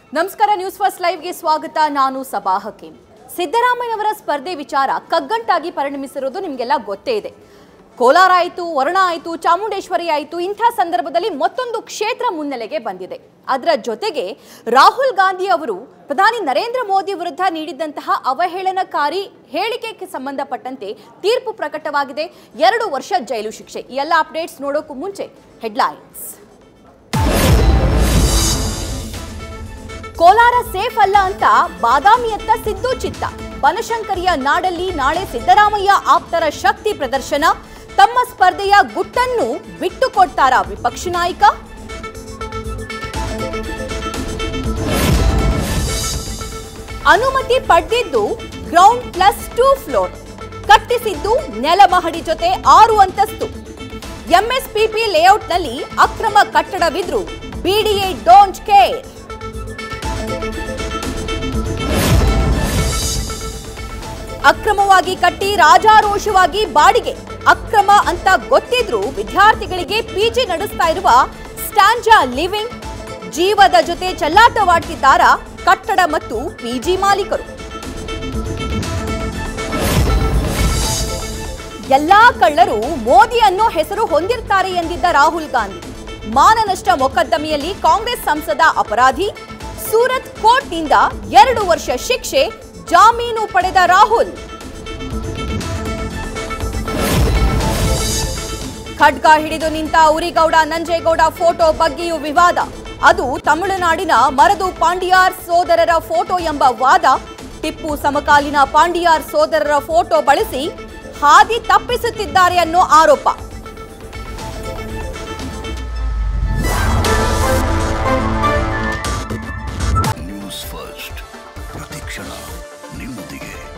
ನಮಸ್ಕಾರ news first ಲೈವ್ಗೆ ಸ್ವಾಗತ ನಾನು ಸಬಾ ಹಕೀಂ ಸಿದ್ದರಾಮಯ್ಯನವರ ಸ್ಪರ್ಧೆ ವಿಚಾರ ಕಗ್ಗಂಟಾಗಿ ಪರಿಣಮಿಸಿರೋದು ನಿಮಗೆಲ್ಲ ಗೊತ್ತೇ ಇದೆ ಕೋಲಾರ ಆಯಿತು ವರುಣ ಆಯಿತು ಚಾಮುಂಡೇಶ್ವರಿ ಆಯಿತು ಇಂಥ ಸಂದರ್ಭದಲ್ಲಿ ಮತ್ತೊಂದು ಕ್ಷೇತ್ರ ಮುನ್ನೆಲೆಗೆ ಬಂದಿದೆ ಅದರ ಜೊತೆಗೆ ರಾಹುಲ್ ಗಾಂಧಿ ಅವರು ಪ್ರಧಾನಿ ನರೇಂದ್ರ ಮೋದಿ ವಿರುದ್ಧ ನೀಡಿದಂತಹ ಅವಹೇಳನಕಾರಿ ಹೇಳಿಕೆಗೆ ಸಂಬಂಧಪಟ್ಟಂತೆ ತೀರ್ಪು ಪ್ರಕಟವಾಗಿದೆ ಎರಡು ವರ್ಷ ಜೈಲು ಶಿಕ್ಷೆ ಈ ಎಲ್ಲ ಅಪ್ಡೇಟ್ಸ್ ನೋಡೋಕ್ಕೂ ಮುಂಚೆ ಹೆಡ್ಲೈನ್ಸ್ ಕೋಲಾರ ಸೇಫ್ ಅಲ್ಲ ಅಂತ ಬಾದಾಮಿಯತ್ತ ಸಿದ್ದು ಚಿತ್ತ ಬನಶಂಕರಿಯ ನಾಡಲ್ಲಿ ನಾಳೆ ಸಿದ್ದರಾಮಯ್ಯ ಆಪ್ತರ ಶಕ್ತಿ ಪ್ರದರ್ಶನ ತಮ್ಮ ಸ್ಪರ್ಧೆಯ ಗುಟ್ಟನ್ನು ಬಿಟ್ಟು ಕೊಡ್ತಾರಾ ವಿಪಕ್ಷ ನಾಯಕ ಅನುಮತಿ ಪಡೆದಿದ್ದು ಗ್ರೌಂಡ್ ಪ್ಲಸ್ ಟೂ ಫ್ಲೋರ್ ಕಟ್ಟಿಸಿದ್ದು ನೆಲಮಹಡಿ ಜೊತೆ ಆರು ಅಂತಸ್ತು ಎಂಎಸ್ಪಿಪಿ ಲೇಔಟ್ನಲ್ಲಿ ಅಕ್ರಮ ಕಟ್ಟಡವಿದ್ರು ಬಿಡಿಎ ಡೋಂಟ್ ಕೇರ್ ಅಕ್ರಮವಾಗಿ ಕಟ್ಟಿ ರಾಜಾರೋಷವಾಗಿ ಬಾಡಿಗೆ ಅಕ್ರಮ ಅಂತ ಗೊತ್ತಿದ್ರೂ ವಿದ್ಯಾರ್ಥಿಗಳಿಗೆ ಪಿಜಿ ನಡೆಸ್ತಾ ಇರುವ ಸ್ಟ್ಯಾಂಜಾ ಲಿವಿಂಗ್ ಜೀವದ ಜೊತೆ ಚೆಲ್ಲಾಟವಾಡ್ತಿದ್ದಾರ ಕಟ್ಟಡ ಮತ್ತು ಪಿಜಿ ಮಾಲೀಕರು ಎಲ್ಲಾ ಕಳ್ಳರು ಮೋದಿ ಅನ್ನೋ ಹೆಸರು ಹೊಂದಿರ್ತಾರೆ ಎಂದಿದ್ದ ರಾಹುಲ್ ಗಾಂಧಿ ಮಾನನಷ್ಟ ಮೊಕದ್ದಮೆಯಲ್ಲಿ ಕಾಂಗ್ರೆಸ್ ಸಂಸದ ಅಪರಾಧಿ ಸೂರತ್ ಕೋರ್ಟ್ನಿಂದ ಎರಡು ವರ್ಷ ಶಿಕ್ಷೆ ಜಾಮೀನು ಪಡೆದ ರಾಹುಲ್ ಖಡ್ಗ ಹಿಡಿದು ನಿಂತ ಉರಿಗೌಡ ನಂಜೇಗೌಡ ಫೋಟೋ ಬಗ್ಗೆಯೂ ವಿವಾದ ಅದು ತಮಿಳುನಾಡಿನ ಮರದು ಪಾಂಡಿಯಾರ್ ಸೋದರರ ಫೋಟೋ ಎಂಬ ವಾದ ಟಿಪ್ಪು ಸಮಕಾಲೀನ ಪಾಂಡಿಯಾರ್ ಸೋದರರ ಫೋಟೋ ಬಳಸಿ ಹಾದಿ ತಪ್ಪಿಸುತ್ತಿದ್ದಾರೆ ಅನ್ನೋ ಆರೋಪ ನ್ಯೂಸ್ ಫಸ್ಟ್ ಪ್ರತಿಕ್ಷಣ ನಿಮ್ಮೊಂದಿಗೆ